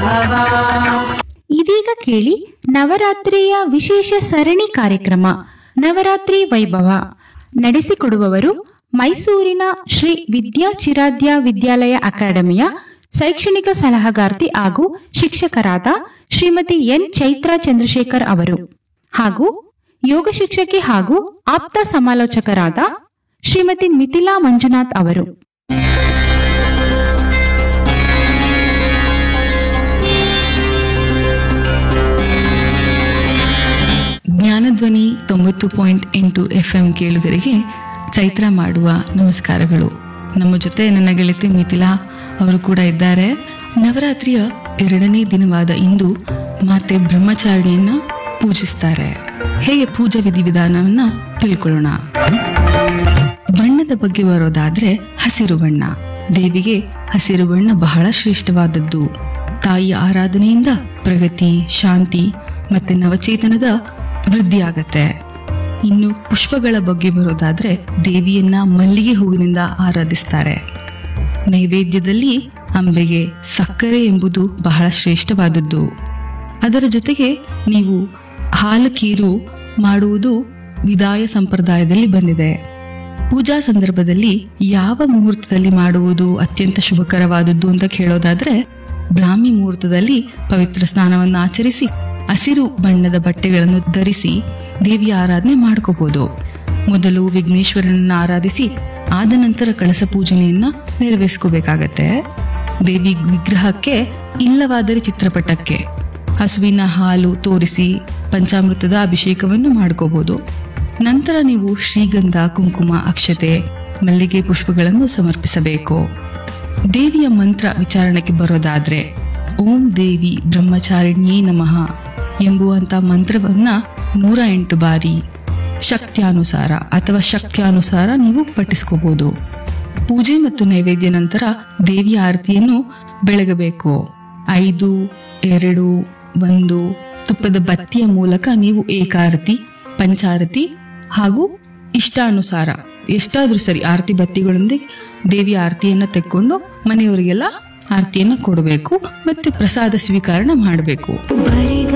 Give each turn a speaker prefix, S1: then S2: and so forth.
S1: ವೈಭವ
S2: ಇದೀಗ ಕೇಳಿ ನವರಾತ್ರಿಯ ವಿಶೇಷ ಸರಣಿ ಕಾರ್ಯಕ್ರಮ ನವರಾತ್ರಿ ವೈಭವ ನಡೆಸಿಕೊಡುವವರು ಮೈಸೂರಿನ ಶ್ರೀ ವಿದ್ಯಾಚಿರಾದ್ಯ ವಿದ್ಯಾಲಯ ಅಕಾಡೆಮಿಯ ಶೈಕ್ಷಣಿಕ ಸಲಹೆಗಾರ್ತಿ ಹಾಗೂ ಶಿಕ್ಷಕರಾದ ಶ್ರೀಮತಿ ಎನ್ ಚೈತ್ರ ಚಂದ್ರಶೇಖರ್ ಅವರು ಹಾಗೂ ಯೋಗ ಶಿಕ್ಷಕಿ ಹಾಗೂ ಆಪ್ತ ಸಮಾಲೋಚಕರಾದ ಶ್ರೀಮತಿ ಮಿಥಿಲಾ ಮಂಜುನಾಥ್ ಅವರು
S3: ಜ್ಞಾನಧ್ವನಿ ತೊಂಬತ್ತು ಪಾಯಿಂಟ್ ಎಂಟು ಎಫ್ ಎಂ ಕೇಳುಗರಿಗೆ ಚೈತ್ರ ಮಾಡುವ ನಮಸ್ಕಾರಗಳು ನಮ್ಮ ಜೊತೆ ನನ್ನ ಗೆಳತಿ ಮಿಥಿಲಾ ಅವರು ಕೂಡ ಇದ್ದಾರೆ ನವರಾತ್ರಿಯ ಎರಡನೇ ದಿನವಾದ ಇಂದು ಮಾತೆ ಬ್ರಹ್ಮಚಾರಿಣಿಯನ್ನ ಪೂಜಿಸ್ತಾರೆ ಹೇಗೆ ಪೂಜಾ ವಿಧಿವಿಧಾನವನ್ನ ತಿಳ್ಕೊಳ್ಳೋಣ ಬಣ್ಣದ ಬಗ್ಗೆ ಬರೋದಾದ್ರೆ ಹಸಿರು ಬಣ್ಣ ದೇವಿಗೆ ಹಸಿರು ಬಣ್ಣ ಬಹಳ ಶ್ರೇಷ್ಠವಾದದ್ದು ತಾಯಿಯ ಆರಾಧನೆಯಿಂದ ಪ್ರಗತಿ ಶಾಂತಿ ಮತ್ತೆ ನವಚೇತನದ ವೃದ್ಧಿ ಆಗತ್ತೆ ಇನ್ನು ಪುಷ್ಪಗಳ ಬಗ್ಗೆ ಬರೋದಾದ್ರೆ ದೇವಿಯನ್ನ ಮಲ್ಲಿಗೆ ಹೂವಿನಿಂದ ಆರಾಧಿಸ್ತಾರೆ ನೈವೇದ್ಯದಲ್ಲಿ ಅಂಬೆಗೆ ಸಕ್ಕರೆ ಎಂಬುದು ಬಹಳ ಶ್ರೇಷ್ಠವಾದದ್ದು ಅದರ ಜೊತೆಗೆ ನೀವು ಹಾಲು ಕೀರು ಮಾಡುವುದು ವಿದಾಯ ಸಂಪ್ರದಾಯದಲ್ಲಿ ಬಂದಿದೆ ಪೂಜಾ ಸಂದರ್ಭದಲ್ಲಿ ಯಾವ ಮುಹೂರ್ತದಲ್ಲಿ ಮಾಡುವುದು ಅತ್ಯಂತ ಶುಭಕರವಾದದ್ದು ಅಂತ ಕೇಳೋದಾದ್ರೆ ಬ್ರಾಹ್ಮಿ ಮುಹೂರ್ತದಲ್ಲಿ ಪವಿತ್ರ ಸ್ನಾನವನ್ನು ಆಚರಿಸಿ ಹಸಿರು ಬಣ್ಣದ ಬಟ್ಟೆಗಳನ್ನು ಧರಿಸಿ ದೇವಿಯ ಆರಾಧನೆ ಮಾಡ್ಕೋಬಹುದು ಮೊದಲು ವಿಘ್ನೇಶ್ವರನನ್ನ ಆರಾಧಿಸಿ ಆದ ನಂತರ ಕಳಸ ಪೂಜನೆಯನ್ನ ನೆರವೇರಿಸ್ಕೋಬೇಕಾಗತ್ತೆ ದೇವಿ ವಿಗ್ರಹಕ್ಕೆ ಇಲ್ಲವಾದರೆ ಚಿತ್ರಪಟಕ್ಕೆ ಹಸುವಿನ ಹಾಲು ತೋರಿಸಿ ಪಂಚಾಮೃತದ ಅಭಿಷೇಕವನ್ನು ಮಾಡ್ಕೋಬಹುದು ನಂತರ ನೀವು ಶ್ರೀಗಂಧ ಕುಂಕುಮ ಅಕ್ಷತೆ ಮಲ್ಲಿಗೆ ಪುಷ್ಪಗಳನ್ನು ಸಮರ್ಪಿಸಬೇಕು ದೇವಿಯ ಮಂತ್ರ ವಿಚಾರಣೆಗೆ ಬರೋದಾದ್ರೆ ಓಂ ದೇವಿ ಬ್ರಹ್ಮಚಾರಿಣಿಯೇ ನಮಃ ಎಂಬುವಂತ ಮಂತ್ರವನ್ನ ನೂರ ಎಂಟು ಬಾರಿ ಶಕ್ತ್ಯಾನುಸಾರ ಅಥವಾ ಶಕ್ತ್ಯಾನುಸಾರ ನೀವು ಪಠಿಸ್ಕೋಬಹುದು ಪೂಜೆ ಮತ್ತು ನೈವೇದ್ಯ ನಂತರ ದೇವಿಯ ಆರತಿಯನ್ನು ಬೆಳಗಬೇಕು ಐದು ಎರಡು ಒಂದು ತುಪ್ಪದ ಬತ್ತಿಯ ಮೂಲಕ ನೀವು ಏಕಾರತಿ ಪಂಚಾರತಿ ಹಾಗೂ ಇಷ್ಟಾನುಸಾರ ಎಷ್ಟಾದ್ರೂ ಸರಿ ಆರತಿ ಬತ್ತಿಗಳೊಂದಿಗೆ ದೇವಿಯ ಆರತಿಯನ್ನ ತೆಕ್ಕೊಂಡು ಮನೆಯವರಿಗೆಲ್ಲ ಆರತಿಯನ್ನ ಕೊಡಬೇಕು ಮತ್ತೆ ಪ್ರಸಾದ ಸ್ವೀಕರಣ ಮಾಡಬೇಕು
S1: ಬರಿಗ